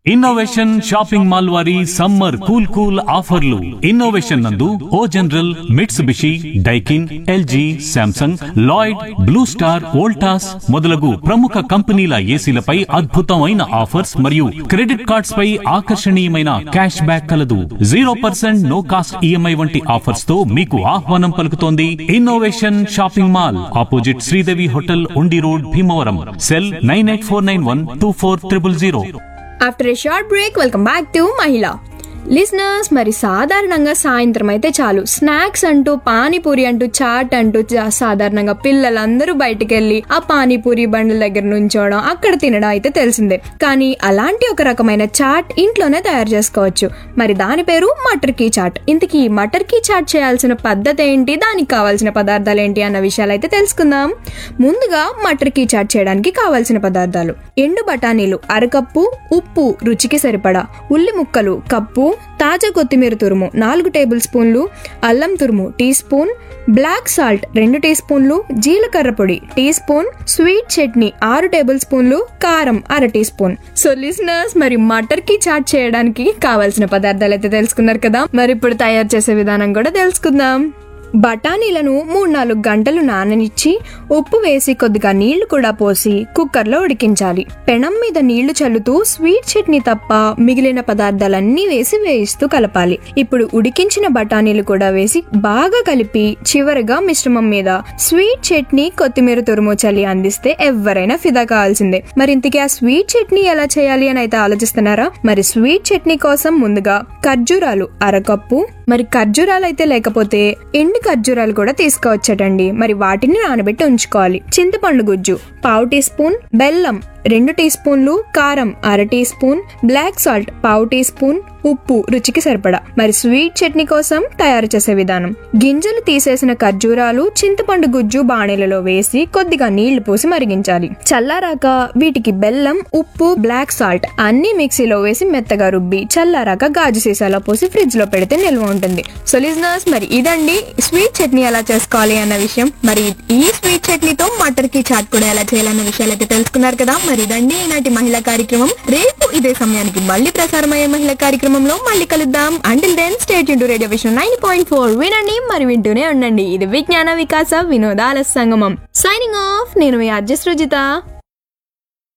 innovation shopping mall వారి summer cool cool ఆఫర్లు innovation నందు O General Mitsubishi Daikin LG Samsung Lloyd Blue Star Voltas మొదలగు ప్రముఖ కంపెనీల ఏసీలపై అద్భుతమైన ఆఫర్స్ మరియు క్రెడిట్ కార్డ్స్ పై ఆకర్షణీయమైన క్యాష్ బ్యాక్ కలదు zero percent no cost EMI వంటి ఆఫర్స్ తో మీకు ఆహ్వానం పలుకుతోంది innovation shopping mall opposite Sridevi hotel Undi road Bhimavaram cell nine eight four nine one two four triple zero after a short break welcome back to Mahila listeners మరి సాధారణంగా సాయంత్రం అయితే చాలు స్నాక్స్ అంటూ పానీపూరి అంటూ చాట్ అంటూ జా- సాధారణంగా పిల్లలందరూ బయటికి వెళ్ళి ఆ పానీపూరి బండ్ల దగ్గర నుంచోవడం అక్కడ తినడం అయితే తెలిసిందే కానీ అలాంటి ఒక రకమైన చాట్ ఇంట్లోనే తయారు చేసుకోవచ్చు మరి దాని పేరు మటర్ కీ చాట్ ఇంతకీ ఈ మటర్ కీ చాట్ చేయాల్సిన పద్ధతి ఏంటి దానికి కావాల్సిన పదార్థాలు ఏంటి అన్న విషయాలు అయితే తెలుసుకుందాం ముందుగా మటర్ కీ చాట్ చేయడానికి కావాల్సిన పదార్థాలు ఎండు బఠానీలు అరకప్పు ఉప్పు రుచికి సరిపడా ఉల్లి ముక్కలు కప్పు తాజా కొత్తిమీర తురుము నాలుగు టేబుల్ స్పూన్లు అల్లం తురుము టీ స్పూన్ బ్లాక్ సాల్ట్ రెండు టీ స్పూన్లు జీలకర్ర పొడి టీ స్పూన్ స్వీట్ చట్నీ ఆరు టేబుల్ స్పూన్లు కారం అర టీ స్పూన్ సో లిసనర్స్ మరి మటర్ కి చాట్ చేయడానికి కావాల్సిన పదార్థాలు అయితే తెలుసుకున్నారు కదా మరి ఇప్పుడు తయారు చేసే విధానం కూడా తెలుసుకుందాం బఠానీలను మూడు నాలుగు గంటలు నాననిచ్చి ఉప్పు వేసి కొద్దిగా నీళ్లు కూడా పోసి కుక్కర్లో ఉడికించాలి పెనం మీద నీళ్లు చల్లుతూ స్వీట్ చట్నీ తప్ప మిగిలిన పదార్థాలన్నీ వేసి వేయిస్తూ కలపాలి ఇప్పుడు ఉడికించిన బఠానీలు కూడా వేసి బాగా కలిపి చివరగా మిశ్రమం మీద స్వీట్ చట్నీ కొత్తిమీర తురుము చల్లి అందిస్తే ఎవరైనా ఫిదా కావాల్సిందే మరి ఇంతకీ ఆ స్వీట్ చట్నీ ఎలా చేయాలి అని అయితే ఆలోచిస్తున్నారా మరి స్వీట్ చట్నీ కోసం ముందుగా ఖర్జూరాలు అరకప్పు మరి ఖర్జూరాలు అయితే లేకపోతే ఎండు ఖర్జూరాలు కూడా తీసుకోవచ్చటండి మరి వాటిని నానబెట్టి ఉంచుకోవాలి చింతపండు గుజ్జు పావు టీ స్పూన్ బెల్లం రెండు టీ స్పూన్లు కారం అర టీ స్పూన్ బ్లాక్ సాల్ట్ పావు టీ స్పూన్ ఉప్పు రుచికి సరిపడా మరి స్వీట్ చట్నీ కోసం తయారు చేసే విధానం గింజలు తీసేసిన ఖర్జూరాలు చింతపండు గుజ్జు బాణీలలో వేసి కొద్దిగా నీళ్లు పోసి మరిగించాలి చల్లారాక వీటికి బెల్లం ఉప్పు బ్లాక్ సాల్ట్ అన్ని మిక్సీలో వేసి మెత్తగా రుబ్బి చల్లారాక గాజు సీసాలో పోసి ఫ్రిడ్జ్ లో పెడితే నిల్వ ఉంటుంది సో లిజనర్స్ మరి ఇదండి స్వీట్ చట్నీ ఎలా చేసుకోవాలి అన్న విషయం మరి ఈ స్వీట్ చట్నీతో మటర్ కి చాట్ కూడా ఎలా చేయాలన్న విషయాలు అయితే తెలుసుకున్నారు కదా మరి ఇదండి ఈనాటి మహిళా కార్యక్రమం రేపు ఇదే సమయానికి మళ్ళీ ప్రసారమయ్యే మహిళా కార్యక్రమంలో మళ్ళీ కలుద్దాం until then stay tuned to radio విషయం నైన్ పాయింట్ ఫోర్ వినండి మరి వింటూనే ఉండండి ఇది విజ్ఞాన వికాస వినోదాల సంగమం సైనింగ్ ఆఫ్ నేను మీ అర్జస్ రుజిత